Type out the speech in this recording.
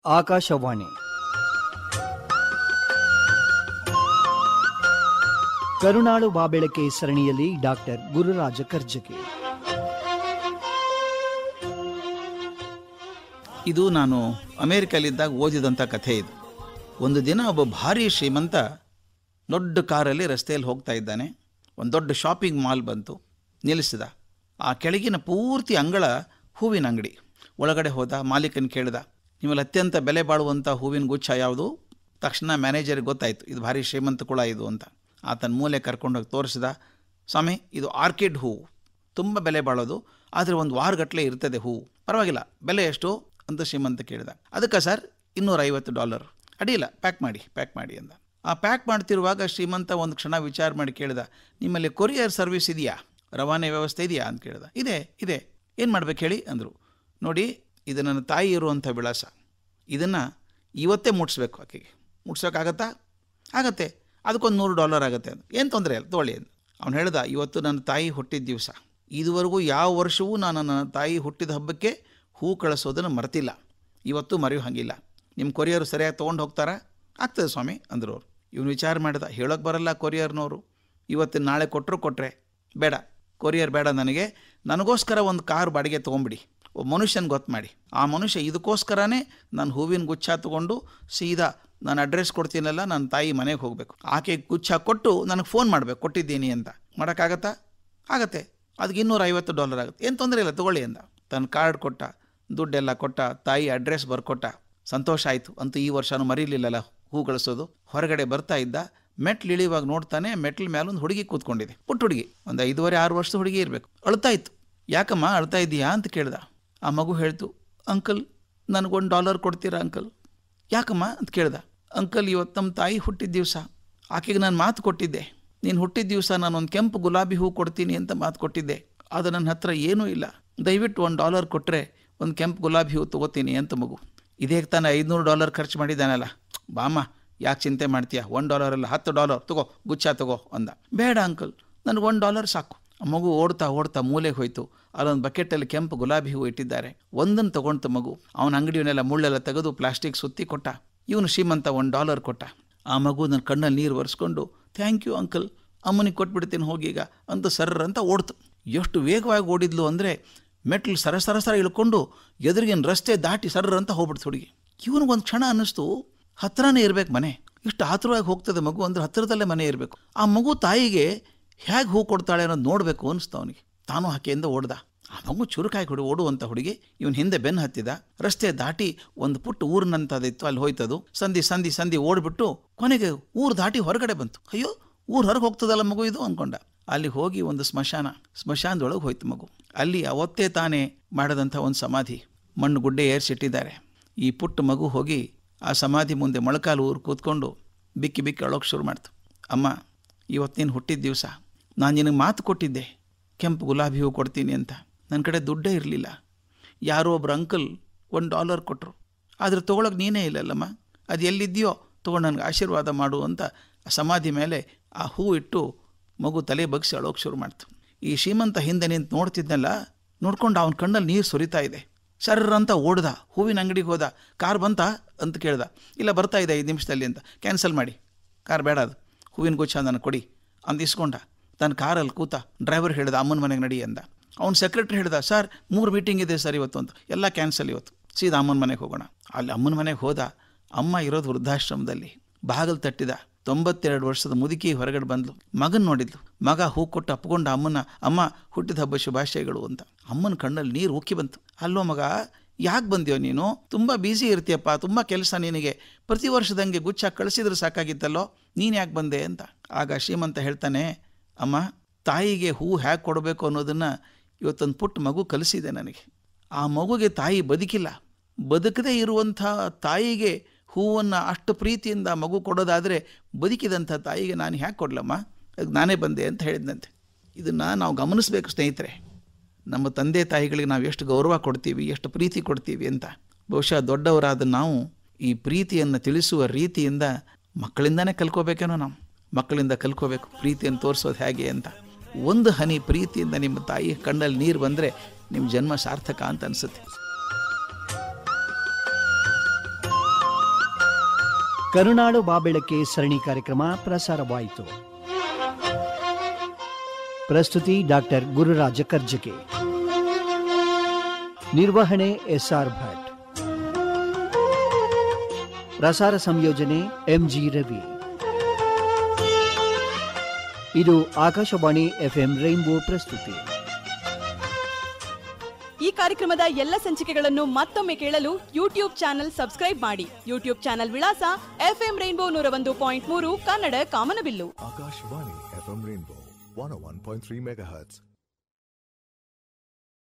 ಆಕಾಶವಾಣಿ ಕರುಣಾಳು ಬಾಬೆಳಕೆ ಸರಣಿಯಲ್ಲಿ ಡಾಕ್ಟರ್ ಗುರುರಾಜ ಕರ್ಜಗಿ ಇದು ನಾನು ಅಮೇರಿಕಲ್ಲಿದ್ದಾಗ ಓದಿದಂಥ ಕಥೆ ಇದು ಒಂದು ದಿನ ಒಬ್ಬ ಭಾರಿ ಶ್ರೀಮಂತ ದೊಡ್ಡ ಕಾರಲ್ಲಿ ರಸ್ತೆಯಲ್ಲಿ ಹೋಗ್ತಾ ಇದ್ದಾನೆ ಒಂದು ದೊಡ್ಡ ಶಾಪಿಂಗ್ ಮಾಲ್ ಬಂತು ನಿಲ್ಲಿಸಿದ ಆ ಕೆಳಗಿನ ಪೂರ್ತಿ ಅಂಗಳ ಹೂವಿನ ಅಂಗಡಿ ಒಳಗಡೆ ಹೋದ ಮಾಲೀಕನ ಕೇಳಿದ ನಿಮ್ಮಲ್ಲಿ ಅತ್ಯಂತ ಬೆಲೆ ಬಾಳುವಂಥ ಹೂವಿನ ಗುಚ್ಛ ಯಾವುದು ತಕ್ಷಣ ಮ್ಯಾನೇಜರ್ಗೆ ಗೊತ್ತಾಯಿತು ಇದು ಭಾರಿ ಶ್ರೀಮಂತ ಕುಳ ಇದು ಅಂತ ಆತನ ಮೂಲೆ ಕರ್ಕೊಂಡೋಗಿ ತೋರಿಸಿದ ಸ್ವಾಮಿ ಇದು ಆರ್ಕಿಡ್ ಹೂವು ತುಂಬ ಬೆಲೆ ಬಾಳೋದು ಆದರೆ ಒಂದು ವಾರಗಟ್ಟಲೆ ಇರ್ತದೆ ಹೂವು ಪರವಾಗಿಲ್ಲ ಬೆಲೆ ಎಷ್ಟು ಅಂತ ಶ್ರೀಮಂತ ಕೇಳಿದ ಅದಕ್ಕೆ ಸರ್ ಇನ್ನೂರೈವತ್ತು ಡಾಲರ್ ಅಡ್ಡಿಲ್ಲ ಪ್ಯಾಕ್ ಮಾಡಿ ಪ್ಯಾಕ್ ಮಾಡಿ ಅಂದ ಆ ಪ್ಯಾಕ್ ಮಾಡ್ತಿರುವಾಗ ಶ್ರೀಮಂತ ಒಂದು ಕ್ಷಣ ವಿಚಾರ ಮಾಡಿ ಕೇಳಿದ ನಿಮ್ಮಲ್ಲಿ ಕೊರಿಯರ್ ಸರ್ವಿಸ್ ಇದೆಯಾ ರವಾನೆ ವ್ಯವಸ್ಥೆ ಇದೆಯಾ ಅಂತ ಕೇಳಿದ ಇದೆ ಇದೆ ಏನು ಮಾಡ್ಬೇಕು ಹೇಳಿ ಅಂದರು ನೋಡಿ ಇದು ನನ್ನ ತಾಯಿ ಇರುವಂಥ ವಿಳಾಸ ಇದನ್ನು ಇವತ್ತೇ ಮುಟ್ಸ್ಬೇಕು ಆಕೆಗೆ ಮುಟ್ಸೋಕ್ಕಾಗತ್ತಾ ಆಗತ್ತೆ ಅದಕ್ಕೊಂದು ನೂರು ಡಾಲರ್ ಆಗುತ್ತೆ ಅಂತ ಏನು ತೊಂದರೆ ಇಲ್ಲ ತೊಗೊಳ್ಳಿ ಅಂತ ಅವ್ನು ಹೇಳ್ದ ಇವತ್ತು ನನ್ನ ತಾಯಿ ಹುಟ್ಟಿದ ದಿವಸ ಇದುವರೆಗೂ ಯಾವ ವರ್ಷವೂ ನಾನು ನನ್ನ ತಾಯಿ ಹುಟ್ಟಿದ ಹಬ್ಬಕ್ಕೆ ಹೂ ಕಳಿಸೋದನ್ನು ಮರೆತಿಲ್ಲ ಇವತ್ತು ಮರೆಯೋ ಹಾಗಿಲ್ಲ ನಿಮ್ಮ ಕೊರಿಯರು ಸರಿಯಾಗಿ ತೊಗೊಂಡು ಹೋಗ್ತಾರಾ ಆಗ್ತದೆ ಸ್ವಾಮಿ ಅಂದರು ಅವರು ಇವನು ವಿಚಾರ ಮಾಡಿದ ಹೇಳೋಕೆ ಬರಲ್ಲ ಕೊರಿಯರ್ನವರು ಇವತ್ತು ನಾಳೆ ಕೊಟ್ಟರು ಕೊಟ್ಟರೆ ಬೇಡ ಕೊರಿಯರ್ ಬೇಡ ನನಗೆ ನನಗೋಸ್ಕರ ಒಂದು ಕಾರ್ ಬಾಡಿಗೆ ತೊಗೊಂಬಿಡಿ ಒಬ್ಬ ಮನುಷ್ಯನ ಗೊತ್ತು ಮಾಡಿ ಆ ಮನುಷ್ಯ ಇದಕ್ಕೋಸ್ಕರನೇ ನಾನು ಹೂವಿನ ಗುಚ್ಛ ತೊಗೊಂಡು ಸೀದಾ ನಾನು ಅಡ್ರೆಸ್ ಕೊಡ್ತೀನಲ್ಲ ನನ್ನ ತಾಯಿ ಮನೆಗೆ ಹೋಗಬೇಕು ಆಕೆ ಗುಚ್ಛ ಕೊಟ್ಟು ನನಗೆ ಫೋನ್ ಮಾಡಬೇಕು ಕೊಟ್ಟಿದ್ದೀನಿ ಅಂತ ಮಾಡೋಕ್ಕಾಗತ್ತಾ ಆಗತ್ತೆ ಅದಕ್ಕೆ ಇನ್ನೂರ ಐವತ್ತು ಡಾಲರ್ ಆಗುತ್ತೆ ಏನು ತೊಂದರೆ ಇಲ್ಲ ತೊಗೊಳ್ಳಿ ಅಂದ ತನ್ನ ಕಾರ್ಡ್ ಕೊಟ್ಟ ದುಡ್ಡೆಲ್ಲ ಕೊಟ್ಟ ತಾಯಿ ಅಡ್ರೆಸ್ ಬರ್ಕೊಟ್ಟ ಸಂತೋಷ ಆಯಿತು ಅಂತೂ ಈ ವರ್ಷನೂ ಮರೀಲಿಲ್ಲಲ್ಲ ಹೂ ಕಳಿಸೋದು ಹೊರಗಡೆ ಬರ್ತಾ ಇದ್ದ ಮೆಟ್ಲು ಇಳಿಯುವಾಗ ನೋಡ್ತಾನೆ ಮೆಟ್ಲ ಮೇಲೊಂದು ಹುಡುಗಿ ಕೂತ್ಕೊಂಡಿದೆ ಪುಟ್ಟ ಹುಡುಗಿ ಒಂದು ಐದೂವರೆ ಆರು ವರ್ಷದ ಹುಡುಗಿ ಇರಬೇಕು ಅಳ್ತಾ ಇತ್ತು ಯಾಕಮ್ಮ ಅಳ್ತಾ ಇದ್ದೀಯಾ ಅಂತ ಕೇಳ್ದ ಆ ಮಗು ಹೇಳ್ತು ಅಂಕಲ್ ನನಗೊಂದು ಡಾಲರ್ ಕೊಡ್ತೀರಾ ಅಂಕಲ್ ಯಾಕಮ್ಮ ಅಂತ ಕೇಳ್ದ ಅಂಕಲ್ ಇವತ್ತು ನಮ್ಮ ತಾಯಿ ಹುಟ್ಟಿದ ದಿವಸ ಆಕೆಗೆ ನಾನು ಮಾತು ಕೊಟ್ಟಿದ್ದೆ ನೀನು ಹುಟ್ಟಿದ ದಿವಸ ನಾನು ಒಂದು ಕೆಂಪು ಗುಲಾಬಿ ಹೂ ಕೊಡ್ತೀನಿ ಅಂತ ಮಾತು ಕೊಟ್ಟಿದ್ದೆ ಅದು ನನ್ನ ಹತ್ರ ಏನೂ ಇಲ್ಲ ದಯವಿಟ್ಟು ಒಂದು ಡಾಲರ್ ಕೊಟ್ಟರೆ ಒಂದು ಕೆಂಪು ಗುಲಾಬಿ ಹೂ ತೊಗೋತೀನಿ ಅಂತ ಮಗು ಇದೇ ತಾನೇ ಐದುನೂರು ಡಾಲರ್ ಖರ್ಚು ಮಾಡಿದ್ದಾನಲ್ಲ ಬಾಮ್ಮ ಯಾಕೆ ಚಿಂತೆ ಮಾಡ್ತೀಯ ಒನ್ ಡಾಲರ್ ಅಲ್ಲ ಹತ್ತು ಡಾಲರ್ ತಗೋ ಗುಚ್ಛ ತಗೋ ಅಂದ ಬೇಡ ಅಂಕಲ್ ನನಗೆ ಒಂದು ಡಾಲರ್ ಸಾಕು ಆ ಮಗು ಓಡ್ತಾ ಓಡ್ತಾ ಮೂಲೆಗೆ ಹೋಯ್ತು ಅಲ್ಲೊಂದು ಬಕೆಟಲ್ಲಿ ಕೆಂಪು ಗುಲಾಬಿ ಹೂವು ಇಟ್ಟಿದ್ದಾರೆ ಒಂದನ್ನು ತಗೊಂಡ್ತ ಮಗು ಅವನ ಅಂಗಡಿಯವನ್ನೆಲ್ಲ ಮುಳ್ಳೆಲ್ಲ ತೆಗೆದು ಪ್ಲಾಸ್ಟಿಕ್ ಸುತ್ತಿ ಕೊಟ್ಟ ಇವನು ಶ್ರೀಮಂತ ಒಂದು ಡಾಲರ್ ಕೊಟ್ಟ ಆ ಮಗು ನನ್ನ ಕಣ್ಣಲ್ಲಿ ನೀರು ಒರೆಸ್ಕೊಂಡು ಥ್ಯಾಂಕ್ ಯು ಅಂಕಲ್ ಅಮ್ಮನಿಗೆ ಕೊಟ್ಬಿಡ್ತೀನಿ ಹೋಗೀಗ ಅಂತ ಸರ್ರ ಅಂತ ಓಡ್ತು ಎಷ್ಟು ವೇಗವಾಗಿ ಓಡಿದ್ಲು ಅಂದರೆ ಮೆಟ್ಲು ಸರ ಸರ ಸರ ಇಳ್ಕೊಂಡು ಎದುರಿಗಿನ ರಸ್ತೆ ದಾಟಿ ಸರ್ರ ಅಂತ ಹೋಗ್ಬಿಡ್ತು ಹುಡುಗಿ ಇವನಿಗೊಂದು ಕ್ಷಣ ಅನ್ನಿಸ್ತು ಹತ್ರನೇ ಇರ್ಬೇಕು ಮನೆ ಇಷ್ಟು ಆತುರವಾಗಿ ಹೋಗ್ತದೆ ಮಗು ಅಂದ್ರೆ ಹತ್ತಿರದಲ್ಲೇ ಮನೆ ಇರಬೇಕು ಆ ಮಗು ತಾಯಿಗೆ ಹೇಗೆ ಹೂ ಕೊಡ್ತಾಳೆ ಅನ್ನೋದು ನೋಡಬೇಕು ಅನಿಸ್ತು ಅವನಿಗೆ ತಾನು ಆಕೆಯಿಂದ ಓಡ್ದ ಆ ಮಗು ಚುರುಕಾಗಿ ಹುಡುಗಿ ಓಡುವಂಥ ಹುಡುಗಿ ಇವನು ಹಿಂದೆ ಬೆನ್ನು ಹತ್ತಿದ ರಸ್ತೆ ದಾಟಿ ಒಂದು ಪುಟ್ಟ ಊರಿನಂಥದಿತ್ತು ಅಲ್ಲಿ ಹೋಯ್ತದು ಸಂಧಿ ಸಂಧಿ ಸಂಧಿ ಓಡ್ಬಿಟ್ಟು ಕೊನೆಗೆ ಊರು ದಾಟಿ ಹೊರಗಡೆ ಬಂತು ಅಯ್ಯೋ ಊರು ಹೊರಗೆ ಹೋಗ್ತದಲ್ಲ ಮಗು ಇದು ಅಂದ್ಕೊಂಡ ಅಲ್ಲಿ ಹೋಗಿ ಒಂದು ಸ್ಮಶಾನ ಸ್ಮಶಾನದೊಳಗೆ ಹೋಯ್ತು ಮಗು ಅಲ್ಲಿ ಅವತ್ತೇ ತಾನೇ ಮಾಡಿದಂಥ ಒಂದು ಸಮಾಧಿ ಮಣ್ಣು ಗುಡ್ಡೆ ಏರ್ಸಿಟ್ಟಿದ್ದಾರೆ ಈ ಪುಟ್ಟ ಮಗು ಹೋಗಿ ಆ ಸಮಾಧಿ ಮುಂದೆ ಮೊಳಕಾಲು ಊರು ಕೂತ್ಕೊಂಡು ಬಿಕ್ಕಿ ಬಿಕ್ಕಿ ಅಳೋಕೆ ಶುರು ಮಾಡ್ತು ಅಮ್ಮ ಇವತ್ತು ನೀನು ಹುಟ್ಟಿದ ದಿವಸ ನಾನು ನಿನಗೆ ಮಾತು ಕೊಟ್ಟಿದ್ದೆ ಕೆಂಪು ಗುಲಾಬಿ ಹೂ ಕೊಡ್ತೀನಿ ಅಂತ ನನ್ನ ಕಡೆ ದುಡ್ಡೇ ಇರಲಿಲ್ಲ ಯಾರೋ ಒಬ್ರು ಅಂಕಲ್ ಒಂದು ಡಾಲರ್ ಕೊಟ್ಟರು ಆದರೆ ತೊಗೊಳಕ್ಕೆ ನೀನೇ ಇಲ್ಲಲ್ಲಮ್ಮ ಅದು ಎಲ್ಲಿದೆಯೋ ತೊಗೊಂಡು ನನಗೆ ಆಶೀರ್ವಾದ ಮಾಡು ಅಂತ ಆ ಸಮಾಧಿ ಮೇಲೆ ಆ ಹೂ ಇಟ್ಟು ಮಗು ತಲೆ ಬಗ್ಸಿ ಅಳೋಕೆ ಶುರು ಮಾಡ್ತು ಈ ಶ್ರೀಮಂತ ಹಿಂದೆ ನಿಂತು ನೋಡ್ತಿದ್ನಲ್ಲ ನೋಡ್ಕೊಂಡು ಅವನ ಕಣ್ಣಲ್ಲಿ ನೀರು ಸುರಿತಾ ಇದೆ ಸರ್ರ ಅಂತ ಓಡ್ದ ಹೂವಿನ ಅಂಗಡಿಗೆ ಹೋದ ಕಾರ್ ಬಂತಾ ಅಂತ ಕೇಳ್ದ ಇಲ್ಲ ಬರ್ತಾ ಇದೆ ಐದು ನಿಮಿಷದಲ್ಲಿ ಅಂತ ಕ್ಯಾನ್ಸಲ್ ಮಾಡಿ ಕಾರ್ ಬೇಡ ಅದು ಹೂವಿನ ಗುಚ್ಛ ನನಗೆ ಕೊಡಿ ಅಂತ ಇಸ್ಕೊಂಡ ತನ್ನ ಕಾರಲ್ಲಿ ಕೂತ ಡ್ರೈವರ್ ಹೇಳ್ದ ಅಮ್ಮನ ಮನೆಗೆ ನಡಿ ಅಂದ ಅವ್ನು ಸೆಕ್ರೆಟ್ರಿ ಹೇಳ್ದ ಸರ್ ಮೂರು ಮೀಟಿಂಗ್ ಇದೆ ಸರ್ ಇವತ್ತು ಅಂತ ಎಲ್ಲ ಕ್ಯಾನ್ಸಲ್ ಇವತ್ತು ಸೀದಾ ಅಮ್ಮನ ಮನೆಗೆ ಹೋಗೋಣ ಅಲ್ಲಿ ಅಮ್ಮನ ಮನೆಗೆ ಹೋದ ಅಮ್ಮ ಇರೋದು ವೃದ್ಧಾಶ್ರಮದಲ್ಲಿ ಬಾಗಿಲು ತಟ್ಟಿದ ತೊಂಬತ್ತೆರಡು ವರ್ಷದ ಮುದುಕಿ ಹೊರಗಡೆ ಬಂದ್ಲು ಮಗನ್ ನೋಡಿದ್ಲು ಮಗ ಹೂ ಕೊಟ್ಟು ಅಪ್ಕೊಂಡ ಅಮ್ಮನ ಅಮ್ಮ ಹುಟ್ಟಿದ ಹಬ್ಬ ಶುಭಾಶಯಗಳು ಅಂತ ಅಮ್ಮನ ಕಣ್ಣಲ್ಲಿ ನೀರು ಉಕ್ಕಿ ಬಂತು ಅಲ್ಲೋ ಮಗ ಯಾಕೆ ಬಂದ್ಯೋ ನೀನು ತುಂಬ ಬ್ಯುಸಿ ಇರ್ತೀಯಪ್ಪ ತುಂಬ ಕೆಲಸ ನಿನಗೆ ಪ್ರತಿ ವರ್ಷದಂಗೆ ಗುಚ್ಛ ಕಳಿಸಿದ್ರೆ ಸಾಕಾಗಿತ್ತಲ್ಲೋ ನೀನು ಯಾಕೆ ಬಂದೆ ಅಂತ ಆಗ ಶ್ರೀಮಂತ ಹೇಳ್ತಾನೆ ಅಮ್ಮ ತಾಯಿಗೆ ಹೂ ಹೇಗೆ ಕೊಡಬೇಕು ಅನ್ನೋದನ್ನು ಇವತ್ತೊಂದು ಪುಟ್ಟ ಮಗು ಕಲಿಸಿದೆ ನನಗೆ ಆ ಮಗುಗೆ ತಾಯಿ ಬದುಕಿಲ್ಲ ಬದುಕದೇ ಇರುವಂಥ ತಾಯಿಗೆ ಹೂವನ್ನು ಅಷ್ಟು ಪ್ರೀತಿಯಿಂದ ಮಗು ಕೊಡೋದಾದರೆ ಬದುಕಿದಂಥ ತಾಯಿಗೆ ನಾನು ಹ್ಯಾಕೆ ಕೊಡಲಮ್ಮ ಅದಕ್ಕೆ ನಾನೇ ಬಂದೆ ಅಂತ ಹೇಳಿದಂತೆ ಇದನ್ನು ನಾವು ಗಮನಿಸಬೇಕು ಸ್ನೇಹಿತರೆ ನಮ್ಮ ತಂದೆ ತಾಯಿಗಳಿಗೆ ನಾವು ಎಷ್ಟು ಗೌರವ ಕೊಡ್ತೀವಿ ಎಷ್ಟು ಪ್ರೀತಿ ಕೊಡ್ತೀವಿ ಅಂತ ಬಹುಶಃ ದೊಡ್ಡವರಾದ ನಾವು ಈ ಪ್ರೀತಿಯನ್ನು ತಿಳಿಸುವ ರೀತಿಯಿಂದ ಮಕ್ಕಳಿಂದನೇ ಕಲ್ಕೋಬೇಕೇನೋ ನಾವು ಮಕ್ಕಳಿಂದ ಕಲ್ಕೋಬೇಕು ಪ್ರೀತಿಯನ್ನು ತೋರಿಸೋದು ಹೇಗೆ ಅಂತ ಒಂದು ಹನಿ ಪ್ರೀತಿಯಿಂದ ನಿಮ್ಮ ತಾಯಿ ಕಣ್ಣಲ್ಲಿ ನೀರು ಬಂದರೆ ನಿಮ್ಮ ಜನ್ಮ ಸಾರ್ಥಕ ಅಂತ ಅನಿಸುತ್ತೆ ಕರುನಾಡು ಬಾಬೆಳಕೆ ಸರಣಿ ಕಾರ್ಯಕ್ರಮ ಪ್ರಸಾರವಾಯಿತು ಪ್ರಸ್ತುತಿ ಡಾಕ್ಟರ್ ಗುರುರಾಜ ಕರ್ಜಕೆ ನಿರ್ವಹಣೆ ಎಸ್ಆರ್ ಭಟ್ ಪ್ರಸಾರ ಸಂಯೋಜನೆ ಎಂಜಿ ರವಿ ಇದು ಆಕಾಶವಾಣಿ ಎಫ್ಎಂ ರೈನ್ಬೋ ಪ್ರಸ್ತುತಿ ಈ ಕಾರ್ಯಕ್ರಮದ ಎಲ್ಲ ಸಂಚಿಕೆಗಳನ್ನು ಮತ್ತೊಮ್ಮೆ ಕೇಳಲು ಯೂಟ್ಯೂಬ್ ಚಾನೆಲ್ ಸಬ್ಸ್ಕ್ರೈಬ್ ಮಾಡಿ ಯೂಟ್ಯೂಬ್ ಚಾನೆಲ್ ವಿಳಾಸ ಎಫ್ಎಂ ರೈನ್ಬೋ ನೂರ ಒಂದು ಪಾಯಿಂಟ್ ಮೂರು ಕನ್ನಡ ಕಾಮನಬಿಲ್ಲು Akashvani FM Rainbow 101.3 MHz.